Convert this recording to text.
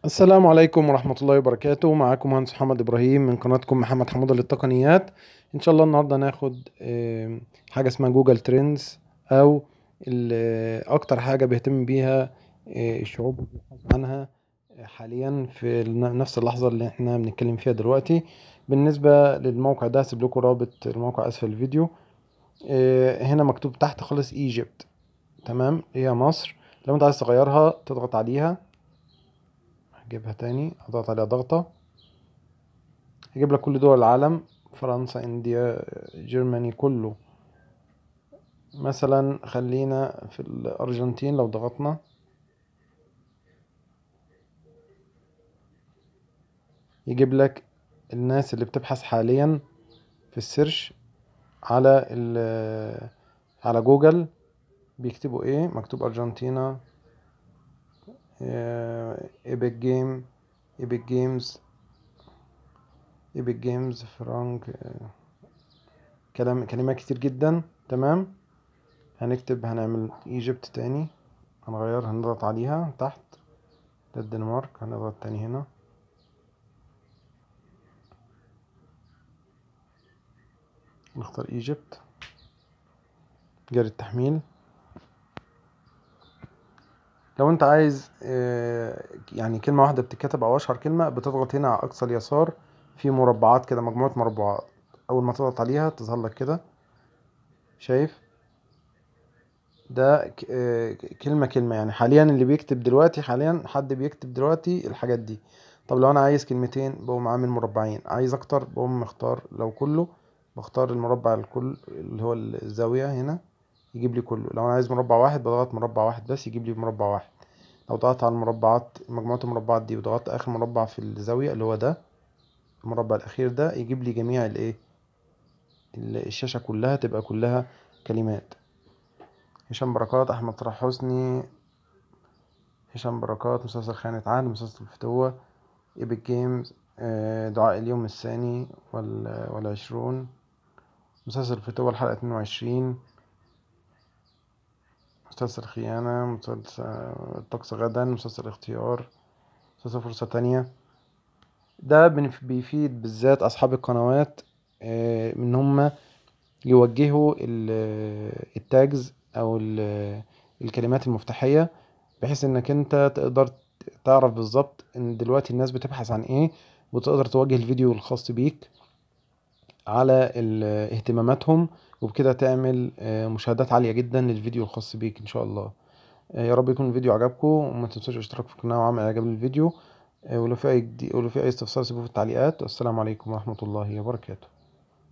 السلام عليكم ورحمة الله وبركاته معاكم مهندس محمد إبراهيم من قناتكم محمد حمودة للتقنيات إن شاء الله النهاردة هناخد آه، حاجة اسمها جوجل ترندز أو ال- أكتر حاجة بيهتم بيها آه، الشعوب وبيبحثوا عنها حاليا في الن- نفس اللحظة اللي احنا بنتكلم فيها دلوقتي بالنسبة للموقع ده هسيب لكم رابط الموقع أسفل الفيديو آه، هنا مكتوب تحت خالص ايجيبت تمام هي مصر لو انت عايز تغيرها تضغط عليها هجيبها تاني اضغط عليها ضغطة هيجيب لك كل دول العالم فرنسا انديا جرماني كله مثلا خلينا في الارجنتين لو ضغطنا يجيب لك الناس اللي بتبحث حاليا في السيرش على ال على جوجل بيكتبوا ايه مكتوب ارجنتينا ايبك جيم ايبك جيمز ايبك جيمز فرانك آه، كلام كلمات كتير جدا تمام هنكتب هنعمل ايجيبت تاني هنغير هنضغط عليها تحت ده الدنمارك هنضغط تاني هنا نختار ايجيبت جاري التحميل لو انت عايز آه، يعني كلمة واحدة بتتكتب او اشهر كلمة بتضغط هنا على اقصى اليسار في مربعات كده مجموعة مربعات اول ما تضغط عليها تظهر لك كده شايف ده ك- آه، كلمة كلمة يعني حاليا اللي بيكتب دلوقتي حاليا حد بيكتب دلوقتي الحاجات دي طب لو انا عايز كلمتين بقوم عامل مربعين عايز اكتر بقوم مختار لو كله بختار المربع الكل اللي هو الزاوية هنا يجيب لي كله لو انا عايز مربع واحد بضغط مربع واحد بس يجيب لي مربع واحد لو ضغطت على المربعات مجموعة المربعات دي وضغطت اخر مربع في الزاوية اللي هو ده المربع الاخير ده يجيب لي جميع الايه ال- الشاشة كلها تبقى كلها كلمات هشام بركات احمد صلاح حسني هشام بركات مسلسل خيانة عهد مسلسل الفتوة ايبك جيمز آه، دعاء اليوم الثاني وال- والعشرون مسلسل الفتوة الحلقة اتنين وعشرين مسلسل خيانة مسلسل الطقس غدا مسلسل اختيار مسلسل فرصة تانية ده بنف- بيفيد بالذات أصحاب القنوات آه، إن هما يوجهوا ال- التاجز أو ال- الكلمات المفتاحية بحيث إنك أنت تقدر تعرف بالظبط إن دلوقتي الناس بتبحث عن إيه وتقدر توجه الفيديو الخاص بيك على ال- اهتماماتهم وبكده تعمل آه، مشاهدات عالية جدا للفيديو الخاص بيك إن شاء الله آه، يا رب يكون الفيديو عجبكم وما تنسوش الاشتراك في القناة وعمل اعجاب للفيديو آه، ولو في اي جديد ولو في اي استفسار سيبوه في التعليقات والسلام عليكم ورحمة الله وبركاته